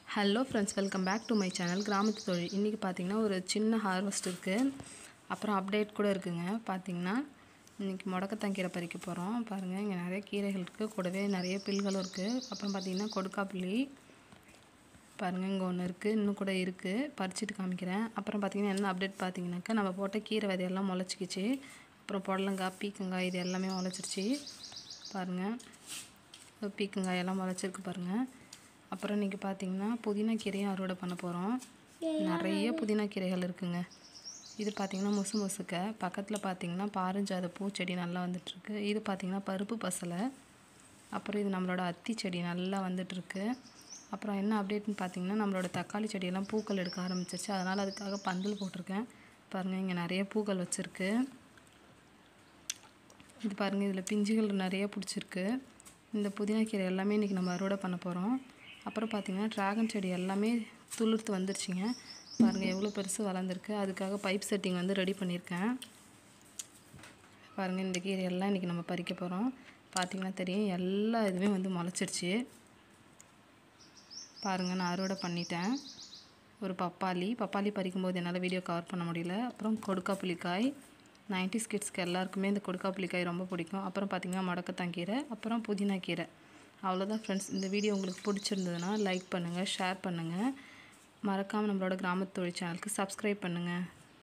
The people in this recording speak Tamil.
hello friends welcome back to my channel கிராமத்து தொழில் இன்றைக்கி பார்த்தீங்கன்னா ஒரு சின்ன ஹார்வெஸ்ட் இருக்குது அப்புறம் அப்டேட் கூட இருக்குங்க பார்த்தீங்கன்னா இன்றைக்கி முடக்கத்தாங்கீரை பறிக்க போகிறோம் பாருங்கள் இங்கே நிறைய கீரைகள் இருக்குது கூடவே நிறைய பில்களும் இருக்குது அப்புறம் பார்த்தீங்கன்னா கொடுக்காப்புளி பாருங்கள் இங்கே ஒன்று இருக்குது இன்னும் கூட இருக்குது பறிச்சுட்டு காமிக்கிறேன் அப்புறம் பார்த்தீங்கன்னா என்ன அப்டேட் பார்த்தீங்கன்னாக்கா நம்ம போட்ட கீரை விதையெல்லாம் முளைச்சிக்கிச்சு அப்புறம் புடலங்காய் பீக்கங்காய் இது எல்லாமே முளைச்சிருச்சு பாருங்கள் பீக்கங்காய் எல்லாம் முளைச்சிருக்கு பாருங்கள் அப்புறம் இன்றைக்கி பார்த்தீங்கன்னா புதினா கீரையும் அறுவடை பண்ண போகிறோம் நிறைய புதினா கீரைகள் இருக்குங்க இது பார்த்திங்கன்னா முசு முசுக்க பக்கத்தில் பார்த்தீங்கன்னா பாரிஞ்சாத பூச்செடி நல்லா வந்துட்டுருக்கு இது பார்த்திங்கன்னா பருப்பு பசலை அப்புறம் இது நம்மளோட அத்தி செடி நல்லா வந்துட்டுருக்கு அப்புறம் என்ன அப்டேட்னு பார்த்தீங்கன்னா நம்மளோட தக்காளி செடியெல்லாம் பூக்கள் எடுக்க ஆரம்பிச்சிருச்சு அதனால் அதுக்காக பந்தல் போட்டிருக்கேன் பாருங்கள் இங்கே நிறைய பூக்கள் வச்சுருக்கு இது பாருங்கள் இதில் பிஞ்சுகள் நிறைய பிடிச்சிருக்கு இந்த புதினா கீரை எல்லாமே இன்றைக்கி நம்ம அறுவடை பண்ண போகிறோம் அப்புறம் பார்த்திங்கன்னா ட்ராகன் செடி எல்லாமே துளிர்த்து வந்துருச்சுங்க பாருங்கள் எவ்வளோ பெருசு வளர்ந்துருக்கு அதுக்காக பைப் செட்டிங் வந்து ரெடி பண்ணியிருக்கேன் பாருங்கள் இந்த கீரை எல்லாம் இன்றைக்கி நம்ம பறிக்க போகிறோம் பார்த்திங்கன்னா தெரியும் எல்லா இதுவுமே வந்து முளைச்சிருச்சு பாருங்கள் நான் அறுவடை பண்ணிட்டேன் ஒரு பப்பாளி பப்பாளி பறிக்கும்போது என்னால் வீடியோ கவர் பண்ண முடியல அப்புறம் கொடுக்காப்புளிக்காய் நைன்டி கிட்ஸ்க்கு எல்லாருக்குமே இந்த கொடுக்காப்புளிக்காய் ரொம்ப பிடிக்கும் அப்புறம் பார்த்திங்கன்னா முடக்கத்தாங்கீரை அப்புறம் புதினா கீரை அவ்வளோதான் ஃப்ரெண்ட்ஸ் இந்த வீடியோ உங்களுக்கு பிடிச்சிருந்ததுன்னா லைக் பண்ணுங்கள் ஷேர் பண்ணுங்கள் மறக்காமல் நம்மளோட கிராமத்து தொழில் சேனலுக்கு சப்ஸ்கிரைப் பண்ணுங்கள்